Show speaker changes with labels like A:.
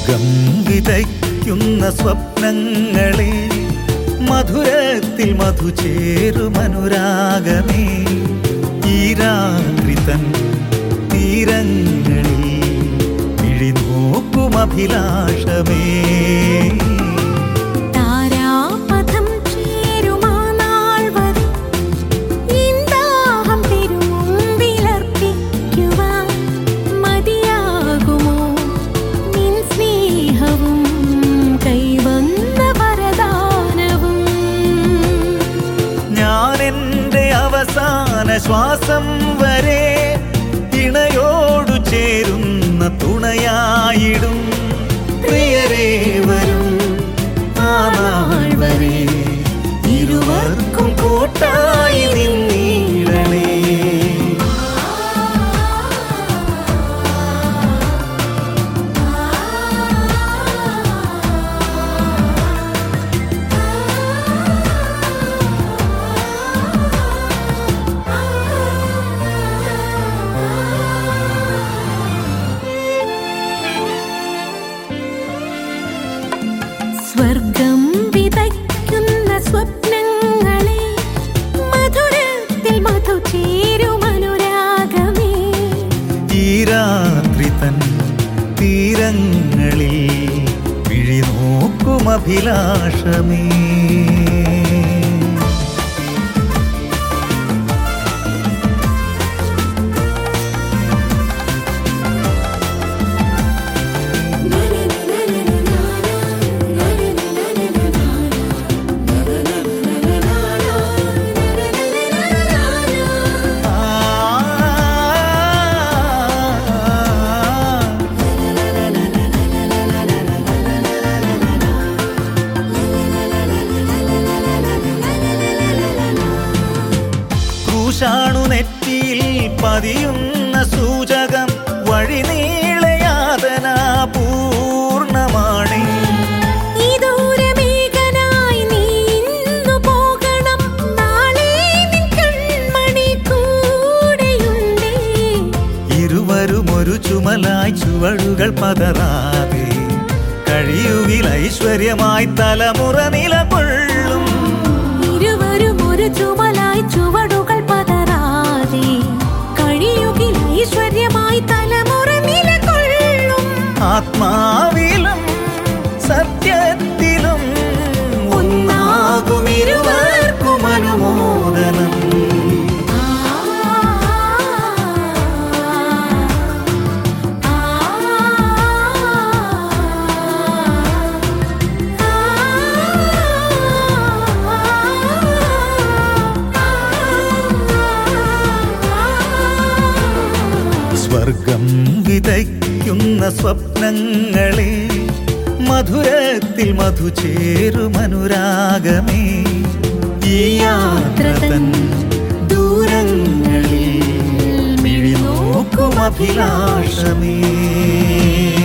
A: സ്വർഗം വിതയ്ക്കുന്ന സ്വപ്നങ്ങളെ മധുരത്തിൽ മധു ചേരുമനുരാഗമേ ഈ രാത്രി തൻ തീരങ്ങളിൽ പിഴിനോക്കും അഭിലാഷമേ
B: താരാപഥം ചേരുമാനാൾ വരെ ഇന്ദാഹം തിരുമുമ്പിലർപ്പിക്കുവാൻ മതിയാകുമോ നിൻ സ്നേഹവും കൈവന്ന വരദാനവും
A: ഞാൻ എൻ്റെ അവസാന ശ്വാസം വരെ ഇണയോടു ചേരുന്ന തുണയായിടും പ്രിയരേ വരും ആ നാൾ വരെ ഇരുവർക്കും കൂട്ടായി നിന്നിടണേ
B: സ്വർഗം വിതയ്ക്കുന്ന സ്വപ്നങ്ങളെ മധുരത്തിൽ മധു ചേരുമനുരാഗമേ
A: ഈ രാത്രി തൻ തീരങ്ങളിൽ പിഴിനോക്കും അഭിലാഷമേ ക്രൂശാണു നെറ്റിയിൽ പതിയുന്ന സൂചകം വഴി നീളയാതന പൂർണ്ണമാണേ
B: ഈ ദൂരമേഘനായി നീ ഇന്നു പോകണം നാളെ നിൻ കൺമണി കൂടെയുണ്ടേ
A: ഇരുവരും ഒരു ചുമലായി ചുവടുകൾ പതറാതെ കഴിയുകിൽ ഐശ്വര്യമായി തലമുറ നിലകൊള്ളും
B: ഇരുവരും ഒരു ചുമലായി ചുവടുകൾ പതറാതെ കഴിയുകിൽ ഐശ്വര്യമായി തലമുറ നിലകൊള്ളും
A: ആത്മാവിലും സത്യത്തിലും ഒന്നാകും ഇരുവർക്കും അനുമോദനം സ്വർഗം വിതയ്ക്കുന്ന സ്വപ്നങ്ങളെ മധുരത്തിൽ മധു ചേരുമനുരാഗമേ ഈ യാത്ര തൻ ദൂരങ്ങളിൽ മിഴിനോക്കും അഭിലാഷമേ